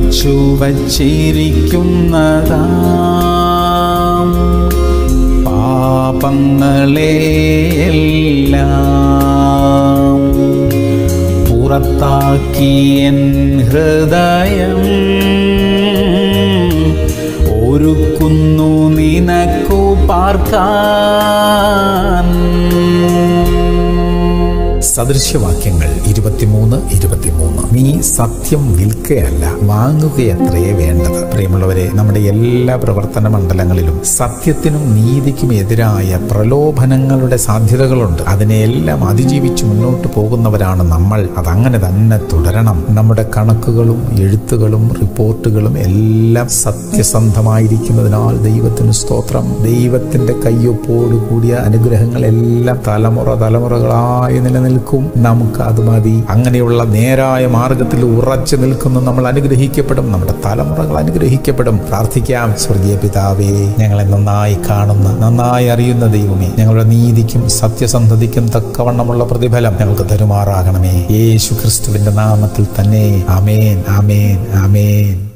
മറച്ചു വച്ചിരിക്കുന്നതാം പാപങ്ങളെയെല്ലാം പുറത്താക്കി എൻ ഹൃദയം ഒരുക്കുന്നു നിനക്കു പാർക്കാൻ സദൃശ്യവാക്യങ്ങൾ ഇരുപത്തിമൂന്ന് ഇരുപത്തിമൂന്ന് നീ സത്യം വിൽക്കുകയല്ല വാങ്ങുകയത്രേ വേണ്ടത് പ്രിയമുള്ളവരെ നമ്മുടെ എല്ലാ പ്രവർത്തന മണ്ഡലങ്ങളിലും സത്യത്തിനും നീതിക്കും എതിരായ പ്രലോഭനങ്ങളുടെ സാധ്യതകളുണ്ട് അതിനെയെല്ലാം അതിജീവിച്ച് മുന്നോട്ട് പോകുന്നവരാണ് നമ്മൾ അതങ്ങനെ തന്നെ തുടരണം നമ്മുടെ കണക്കുകളും എഴുത്തുകളും റിപ്പോർട്ടുകളും എല്ലാം സത്യസന്ധമായിരിക്കുന്നതിനാൽ ദൈവത്തിന് സ്തോത്രം ദൈവത്തിന്റെ കയ്യൊപ്പോട് കൂടിയ അനുഗ്രഹങ്ങളെല്ലാം തലമുറ തലമുറകളായി നിലനിൽക്കും നമുക്ക് അത് മതി അങ്ങനെയുള്ള നേരായ മാർഗത്തിൽ ഉറച്ചു നിൽക്കുന്ന നമ്മൾ അനുഗ്രഹിക്കപ്പെടും നമ്മുടെ തലമുറകൾ അനുഗ്രഹിക്കപ്പെടും പ്രാർത്ഥിക്കാം സ്വർഗീയ പിതാവേ ഞങ്ങളെ നന്നായി കാണുന്ന നന്നായി അറിയുന്ന ദൈവമേ ഞങ്ങളുടെ നീതിക്കും സത്യസന്ധതയ്ക്കും തക്കവണ്ണമുള്ള പ്രതിഫലം ഞങ്ങൾക്ക് തരുമാറാകണമേ യേശു ക്രിസ്തുവിന്റെ നാമത്തിൽ തന്നെ ആമേൻ ആമേൻ ആമേൻ